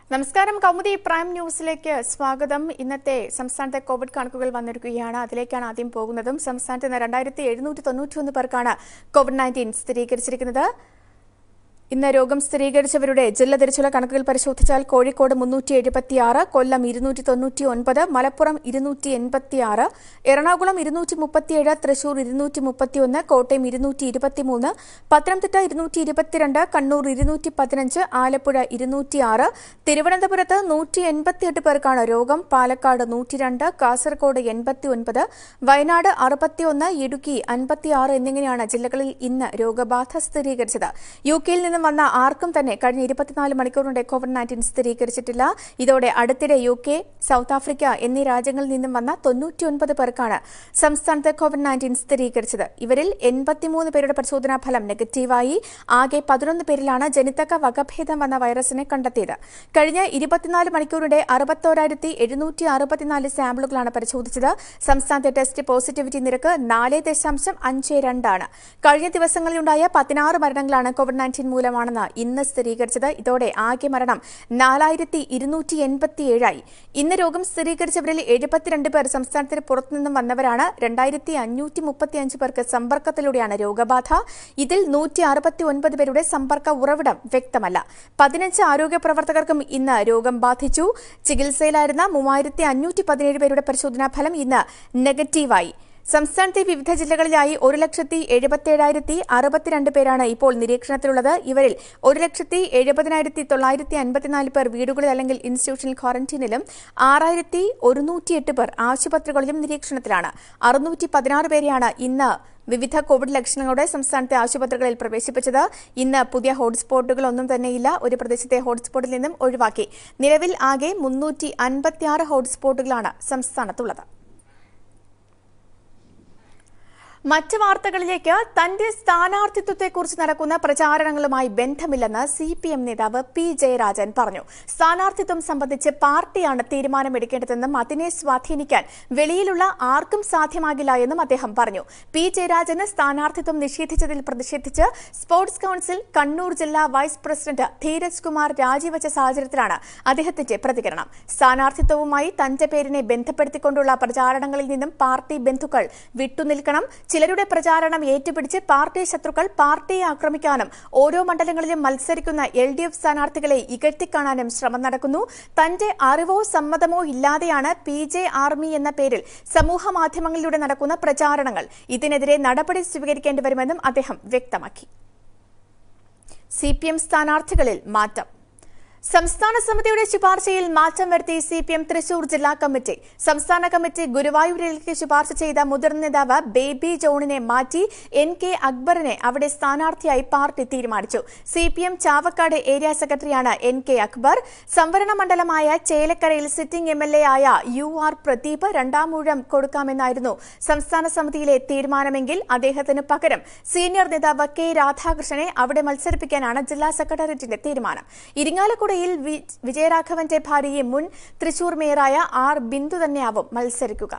നമസ്കാരം കൗമുദി പ്രൈം ന്യൂസിലേക്ക് സ്വാഗതം ഇന്നത്തെ സംസ്ഥാനത്തെ കോവിഡ് കണക്കുകൾ വന്നിരിക്കുകയാണ് അതിലേക്കാണ് ആദ്യം പോകുന്നതും സംസ്ഥാനത്ത് ഇന്ന് രണ്ടായിരത്തി എഴുന്നൂറ്റി തൊണ്ണൂറ്റിയൊന്ന് പേർക്കാണ് കോവിഡ് നയൻറ്റീൻ സ്ഥിരീകരിച്ചിരിക്കുന്നത് ഇന്ന് രോഗം സ്ഥിരീകരിച്ചവരുടെ ജില്ല തിരിച്ചുള്ള കണക്കുകൾ പരിശോധിച്ചാൽ കോഴിക്കോട് മുന്നൂറ്റി എഴുപത്തിയാറ് കൊല്ലം ഇരുന്നൂറ്റി തൊണ്ണൂറ്റി ഒൻപത് മലപ്പുറം ഇരുന്നൂറ്റി എൺപത്തിയാറ് എറണാകുളം ഇരുന്നൂറ്റി മുപ്പത്തിയേഴ് തൃശൂർ ഇരുന്നൂറ്റി മുപ്പത്തിയൊന്ന് കോട്ടയം ഇരുന്നൂറ്റി ഇരുപത്തിമൂന്ന് പത്തനംതിട്ട ഇരുന്നൂറ്റി ഇരുപത്തിരണ്ട് കണ്ണൂർ ഇരുന്നൂറ്റി പതിനഞ്ച് ആലപ്പുഴ ഇരുന്നൂറ്റിയാറ് തിരുവനന്തപുരത്ത് നൂറ്റി എൺപത്തിയെട്ട് പേർക്കാണ് രോഗം പാലക്കാട് നൂറ്റിരണ്ട് കാസർഗോഡ് എൺപത്തി ഒൻപത് വയനാട് അറുപത്തിയൊന്ന് ഇടുക്കി അൻപത്തിയാറ് എന്നിങ്ങനെയാണ് ജില്ലകളിൽ ഇന്ന് രോഗബാധ സ്ഥിരീകരിച്ചത് യു കെയിൽ നിന്നും വന്ന ആർക്കും തന്നെ കഴിഞ്ഞ ഇരുപത്തിനാല് മണിക്കൂറിനിടെ കോവിഡ് നയൻറ്റീൻ സ്ഥിരീകരിച്ചിട്ടില്ല ഇതോടെ അടുത്തിടെ യു കെ സൌത്ത് ആഫ്രിക്ക എന്നീ രാജ്യങ്ങളിൽ നിന്നും വന്ന തൊണ്ണൂറ്റിയൊൻപത് പേർക്കാണ് സംസ്ഥാനത്ത് കോവിഡ് നയൻറ്റീൻ സ്ഥിരീകരിച്ചത് ഇവരിൽ എൺപത്തിമൂന്ന് പേരുടെ പരിശോധനാ ഫലം നെഗറ്റീവായി ആകെ പതിനൊന്ന് പേരിലാണ് ജനിതക വകഭേദം വന്ന വൈറസിനെ കണ്ടെത്തിയത് കഴിഞ്ഞ ഇരുപത്തിനാല് മണിക്കൂറിനിടെ അറുപത്തോരായിരത്തി എഴുന്നൂറ്റി അറുപത്തിനാല് സാമ്പിളുകളാണ് പരിശോധിച്ചത് സംസ്ഥാനത്തെ ടെസ്റ്റ് പോസിറ്റിവിറ്റി നിരക്ക് നാല് ദശാംശം അഞ്ച് രണ്ടാണ് കഴിഞ്ഞ ദിവസങ്ങളിലുണ്ടായ പതിനാറ് മരണങ്ങളാണ് കോവിഡ് നയൻറ്റീൻ മൂലമാണെന്ന് ഇന്ന് സ്ഥിരീകരിച്ചത് ഇതോടെ ആകെ മരണം നാലായിരത്തി ഇരുന്നൂറ്റി എൺപത്തിയേഴായി ഇന്ന് രോഗം സ്ഥിരീകരിച്ചവരിൽ എഴുപത്തിരണ്ട് പേർ സംസ്ഥാനത്തിന് പുറത്തുനിന്നും വന്നവരാണ് രണ്ടായിരത്തി അഞ്ഞൂറ്റി മുപ്പത്തിയഞ്ച് പേർക്ക് സമ്പർക്കത്തിലൂടെയാണ് രോഗബാധ ഇതിൽ നൂറ്റി അറുപത്തി ഒൻപത് പേരുടെ സമ്പർക്ക ഉറവിടം വ്യക്തമല്ല പതിനഞ്ച് ആരോഗ്യ പ്രവർത്തകർക്കും ഇന്ന് രോഗം ബാധിച്ചു ചികിത്സയിലായിരുന്ന മൂവായിരത്തി അഞ്ഞൂറ്റി പതിനേഴ് പേരുടെ പരിശോധനാ ഫലം ഇന്ന് നെഗറ്റീവായി സംസ്ഥാനത്തെ വിവിധ ജില്ലകളിലായി ഒരു ലക്ഷത്തി എഴുപത്തിയേഴായിരത്തി അറുപത്തിരണ്ട് പേരാണ് ഇപ്പോൾ നിരീക്ഷണത്തിലുള്ളത് ഇവരിൽ ഒരു ലക്ഷത്തി എഴുപതിനായിരത്തി തൊള്ളായിരത്തി അൻപത്തിനാല് പേർ വീടുകളിൽ അല്ലെങ്കിൽ ഇൻസ്റ്റിറ്റ്യൂഷണൽ ക്വാറന്റീനിലും ആറായിരത്തി ഒരുന്നൂറ്റിയെട്ട് പേർ ആശുപത്രികളിലും നിരീക്ഷണത്തിലാണ് അറുന്നൂറ്റി പതിനാറ് പേരെയാണ് ഇന്ന് വിവിധ കോവിഡ് ലക്ഷണങ്ങളോടെ സംസ്ഥാനത്തെ ആശുപത്രികളിൽ പ്രവേശിപ്പിച്ചത് ഇന്ന് പുതിയ ഹോട്ട്സ്പോട്ടുകളൊന്നും തന്നെയില്ല ഒരു പ്രദേശത്തെ ഹോട്ട്സ്പോട്ടിൽ നിന്നും ഒഴിവാക്കി നിലവിൽ ആകെ മുന്നൂറ്റി അൻപത്തിയാറ് ഹോട്ട്സ്പോട്ടുകളാണ് സംസ്ഥാനത്തുള്ളത് മറ്റ് വാർത്തകളിലേക്ക് തന്റെ സ്ഥാനാർത്ഥിത്വത്തെക്കുറിച്ച് നടക്കുന്ന പ്രചാരണങ്ങളുമായി ബന്ധമില്ലെന്ന് സി പി എം നേതാവ് പി ജയരാജൻ പറഞ്ഞു സ്ഥാനാർത്ഥിത്വം സംബന്ധിച്ച് പാർട്ടിയാണ് തീരുമാനമെടുക്കേണ്ടതെന്നും അതിനെ സ്വാധീനിക്കാൻ വെളിയിലുള്ള ആർക്കും സാധ്യമാകില്ല എന്നും അദ്ദേഹം പറഞ്ഞു പി ജയരാജന് സ്ഥാനാർത്ഥിത്വം നിഷേധിച്ചതിൽ പ്രതിഷേധിച്ച് സ്പോർട്സ് കൌൺസിൽ കണ്ണൂർ ജില്ലാ വൈസ് പ്രസിഡന്റ് ധീരജ് കുമാർ രാജിവെച്ച സാഹചര്യത്തിലാണ് അദ്ദേഹത്തിന്റെ പ്രതികരണം സ്ഥാനാർത്ഥിത്വവുമായി തന്റെ പേരിനെ ബന്ധപ്പെടുത്തിക്കൊണ്ടുള്ള പ്രചാരണങ്ങളിൽ നിന്നും പാർട്ടി ബന്ധുക്കൾ വിട്ടുനിൽക്കണം ചിലരുടെ പ്രചാരണം ഏറ്റുപിടിച്ച് പാർട്ടി ശത്രുക്കൾ പാർട്ടിയെ ആക്രമിക്കാനും ഓരോ മണ്ഡലങ്ങളിലും മത്സരിക്കുന്ന എൽ ഡി എഫ് സ്ഥാനാർത്ഥികളെ ഇകഴ്ത്തിക്കാണാനും ശ്രമം നടക്കുന്നു തന്റെ അറിവോ സമ്മതമോ ഇല്ലാതെയാണ് പി ജെ ആർമി എന്ന പേരിൽ സമൂഹ മാധ്യമങ്ങളിലൂടെ നടക്കുന്ന പ്രചാരണങ്ങൾ ഇതിനെതിരെ നടപടി സ്വീകരിക്കേണ്ടി വരുമെന്നും അദ്ദേഹം വ്യക്തമാക്കി സി പി എം സ്ഥാനാർത്ഥികളിൽ മാറ്റം സംസ്ഥാന സമിതിയുടെ ശുപാർശയിൽ മാറ്റം വരുത്തി സി പി എം തൃശൂർ ജില്ലാ കമ്മിറ്റി സംസ്ഥാന കമ്മിറ്റി ഗുരുവായൂരിലേക്ക് ശുപാർശ ചെയ്ത മുതിർന്ന നേതാവ് ബേബി ജോണിനെ മാറ്റി എൻ കെ അക്ബറിനെ അവിടെ സ്ഥാനാർത്ഥിയായി പാർട്ടി തീരുമാനിച്ചു C P M Chavakkad area സെക്രട്ടറിയാണ് എൻ കെ അക്ബർ സംവരണ മണ്ഡലമായ ചേലക്കരയിൽ സിറ്റിംഗ് എം എൽ എ ആയ യു ആർ പ്രദീപ് രണ്ടാം ഊഴം കൊടുക്കാമെന്നായിരുന്നു സംസ്ഥാന സമിതിയിലെ തീരുമാനമെങ്കിൽ അദ്ദേഹത്തിന് പകരം സീനിയർ നേതാവ് കെ രാധാകൃഷ്ണനെ അവിടെ മത്സരിപ്പിക്കാനാണ് ജില്ലാ സെക്രട്ടേറിയറ്റിന്റെ തീരുമാനം ഇരിങ്ങാലക്കുട യിൽ വി- വിജയരാഘവന്റെ ഭാര്യയും മുൻ തൃശൂർ മേയറായ ആർ ബിന്ദു തന്നെയാവും മത്സരിക്കുക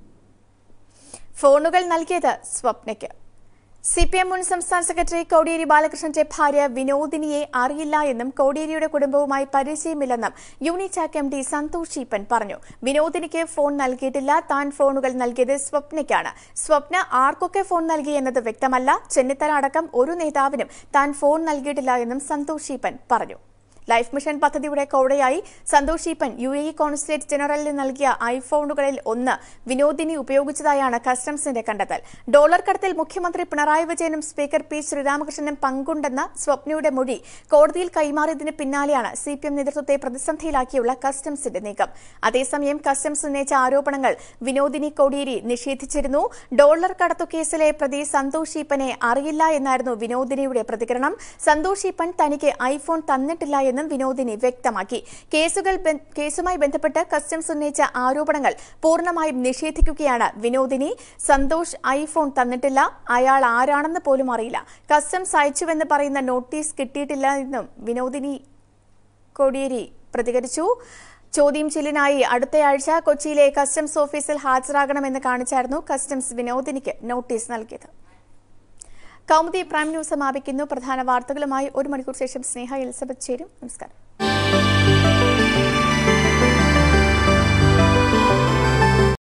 ഫോണുകൾ നൽകിയത് സ്വപ്നയ്ക്ക് സി പി എം മുൻ സംസ്ഥാന സെക്രട്ടറി കോടിയേരി ബാലകൃഷ്ണന്റെ ഭാര്യ വിനോദിനിയെ അറിയില്ല എന്നും കോടിയേരിയുടെ കുടുംബവുമായി പരിചയമില്ലെന്നും യൂണിറ്റാക് എം ഡി സന്തോഷ് ഈപ്പൻ പറഞ്ഞു വിനോദിനിക്ക് ഫോൺ നൽകിയിട്ടില്ല താൻ ഫോണുകൾ നൽകിയത് സ്വപ്നയ്ക്കാണ് സ്വപ്ന ആർക്കൊക്കെ ഫോൺ നൽകി എന്നത് വ്യക്തമല്ല ചെന്നിത്തല അടക്കം ഒരു നേതാവിനും താൻ ഫോൺ നൽകിയിട്ടില്ല എന്നും സന്തോഷ് ഈപ്പൻ പറഞ്ഞു ലൈഫ് മിഷൻ പദ്ധതിയുടെ കോടയായി Santhosh Eappen U A E consulate ജനറലിന് നൽകിയ ഐഫോണുകളിൽ ഒന്ന് വിനോദിനി ഉപയോഗിച്ചതായാണ് കസ്റ്റംസിന്റെ കണ്ടെത്തൽ ഡോളർ കടത്തിൽ മുഖ്യമന്ത്രി പിണറായി വിജയനും സ്പീക്കർ പി ശ്രീരാമകൃഷ്ണനും പങ്കുണ്ടെന്ന സ്വപ്നയുടെ മൊഴി കോടതിയിൽ കൈമാറിയതിന് പിന്നാലെയാണ് സി പി എം നേതൃത്വത്തെ പ്രതിസന്ധിയിലാക്കിയുള്ള കസ്റ്റംസിന്റെ നീക്കം അതേസമയം കസ്റ്റംസ് ഉന്നയിച്ച ആരോപണങ്ങൾ വിനോദിനി കോടിയേരി നിഷേധിച്ചിരുന്നു ഡോളർ കടത്തു കേസിലെ പ്രതി സന്തോഷ് ഈപ്പനെ അറിയില്ല എന്നായിരുന്നു വിനോദിനിയുടെ പ്രതികരണം സന്തോഷ് ഈപ്പൻ തനിക്ക് ഐഫോൺ തന്നിട്ടില്ല എന്നും വിനോദിനി വ്യക്തമാക്കി കേസുകൾ ബന്ധ- കേസുമായി ബന്ധപ്പെട്ട് കസ്റ്റംസ് ഉന്നയിച്ച ആരോപണങ്ങൾ പൂർണ്ണമായും നിഷേധിക്കുകയാണ് വിനോദിനി സന്തോഷ് ഐഫോൺ തന്നിട്ടില്ല അയാൾ ആരാണെന്ന് പോലും അറിയില്ല കസ്റ്റംസ് അയച്ചുവെന്ന് പറയുന്ന നോട്ടീസ് കിട്ടിയിട്ടില്ല എന്നും വിനോദിനി കോടിയേരി പ്രതികരിച്ചു ചോദ്യം ചെയ്യലിനായി അടുത്തയാഴ്ച കൊച്ചിയിലെ കസ്റ്റംസ് ഓഫീസിൽ ഹാജരാകണമെന്ന് കാണിച്ചായിരുന്നു കസ്റ്റംസ് വിനോദിനിക്ക് നോട്ടീസ് നൽകിയത് കൗമുദി പ്രൈം ന്യൂസ് സമാപിക്കുന്നു പ്രധാന വാർത്തകളുമായി ഒരു മണിക്കൂർ ശേഷം സ്നേഹ എലിസബത്ത് ചേരും നമസ്കാരം